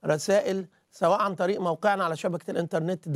رسائل سواء عن طريق موقعنا على شبكة الإنترنت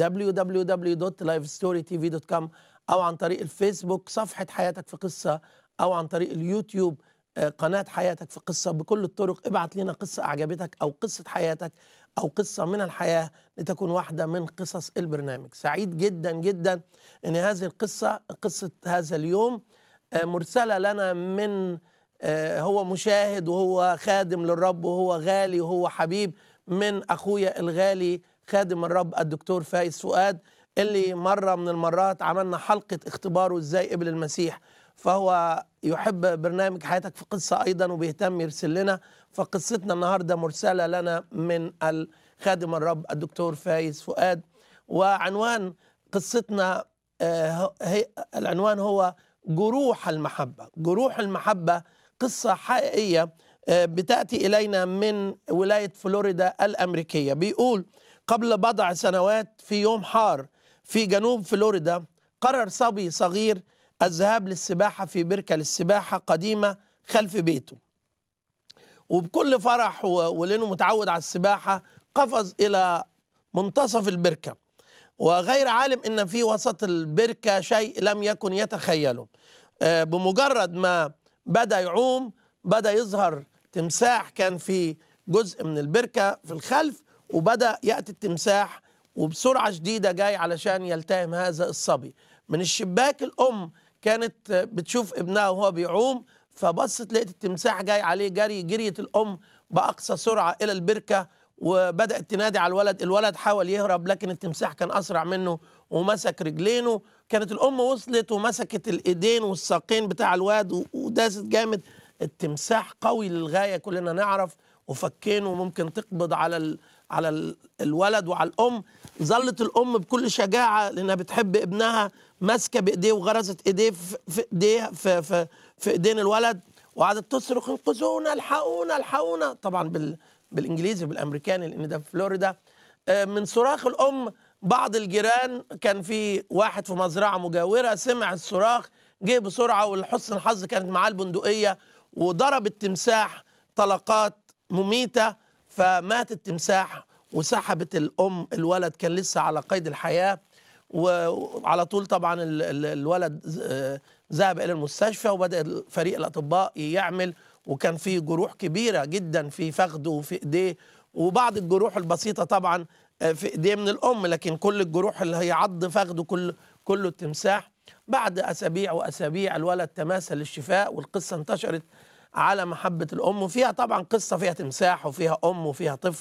www.livestorytv.com أو عن طريق الفيسبوك صفحة حياتك في قصة أو عن طريق اليوتيوب آه، قناة حياتك في قصة بكل الطرق ابعت لنا قصة أعجبتك أو قصة حياتك أو قصة من الحياة لتكون واحدة من قصص البرنامج سعيد جدا جدا أن هذه القصة قصة هذا اليوم آه، مرسلة لنا من آه، هو مشاهد وهو خادم للرب وهو غالي وهو حبيب من أخويا الغالي خادم الرب الدكتور فايز فؤاد اللي مرة من المرات عملنا حلقة اختباره ازاي قبل المسيح فهو يحب برنامج حياتك في قصة أيضا وبيهتم يرسل لنا فقصتنا النهاردة مرسلة لنا من خادم الرب الدكتور فايز فؤاد وعنوان قصتنا آه، هي العنوان هو جروح المحبة جروح المحبة قصة حقيقية آه، بتأتي إلينا من ولاية فلوريدا الأمريكية بيقول قبل بضع سنوات في يوم حار في جنوب فلوريدا قرر صبي صغير الذهاب للسباحة في بركة للسباحة قديمة خلف بيته وبكل فرح و- ولأنه متعود على السباحة قفز إلى منتصف البركة وغير عالم ان في وسط البركه شيء لم يكن يتخيله آه، بمجرد ما بدا يعوم بدا يظهر تمساح كان في جزء من البركه في الخلف وبدا ياتي التمساح وبسرعه شديده جاي علشان يلتهم هذا الصبي من الشباك الام كانت آه، بتشوف ابنها وهو بيعوم فبصت لقيت التمساح جاي عليه جري جريت الام باقصى سرعه الى البركه وبدات تنادي على الولد الولد حاول يهرب لكن التمساح كان اسرع منه ومسك رجلينه كانت الام وصلت ومسكت الايدين والساقين بتاع الواد و- وداست جامد التمساح قوي للغايه كلنا نعرف وفكينه وممكن تقبض على ال... على ال... الولد وعلى الام ظلت الام بكل شجاعه لانها بتحب ابنها ماسكه بايديه وغرزت ايديه في في ايديها في في, في ايدين الولد وقعدت تصرخ انقذونا الحقونا الحقونا طبعا بال بالانجليزي بالامريكاني لان ده في فلوريدا آه، من صراخ الام بعض الجيران كان في واحد في مزرعه مجاوره سمع الصراخ جه بسرعه ولحسن الحظ كانت معاه البندقيه وضرب التمساح طلقات مميته فمات التمساح وسحبت الام الولد كان لسه على قيد الحياه وعلى طول طبعا ال- ال- الولد آه، ذهب الى المستشفى وبدا فريق الاطباء يعمل وكان في جروح كبيره جدا في فخده وفي ايديه وبعض الجروح البسيطه طبعا آه، في ايديه من الام لكن كل الجروح اللي هي عض فخده كل كله التمساح بعد اسابيع واسابيع الولد تماثل للشفاء والقصه انتشرت على محبه الام وفيها طبعا قصه فيها تمساح وفيها ام وفيها طفل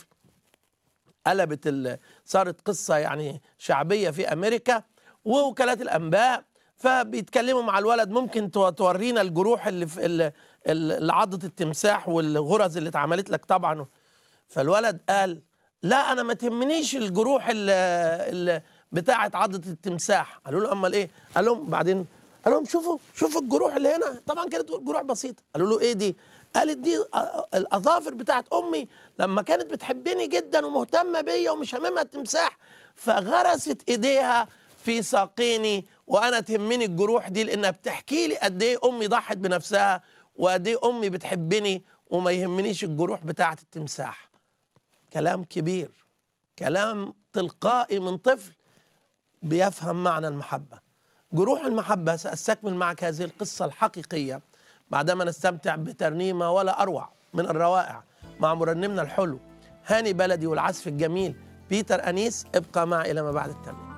قلبت ال- صارت قصه يعني شعبيه في امريكا ووكالات الانباء فبيتكلموا مع الولد ممكن تو- تورينا الجروح اللي في ال- ال- اللي عضت التمساح والغرز اللي اتعملت لك طبعا فالولد قال لا انا ما تهمنيش الجروح اللي, اللي بتاعه عضه التمساح قالوا له امال ايه قال لهم بعدين قال لهم شوفوا شوفوا الجروح اللي هنا طبعا كانت جروح بسيطه قالوا له ايه دي قالت دي أ- الاظافر بتاعت امي لما كانت بتحبني جدا ومهتمه بيا ومش هاممها التمساح فغرست ايديها في ساقيني وانا تهمني الجروح دي لانها بتحكي لي قد ايه امي ضحت بنفسها وقد ايه امي بتحبني وما يهمنيش الجروح بتاعت التمساح كلام كبير كلام تلقائي من طفل بيفهم معنى المحبة جروح المحبة سأستكمل معك هذه القصة الحقيقية بعدما نستمتع بترنيمة ولا أروع من الروائع مع مرنمنا الحلو هاني بلدي والعزف الجميل بيتر أنيس ابقى معي إلى ما بعد الترنيمة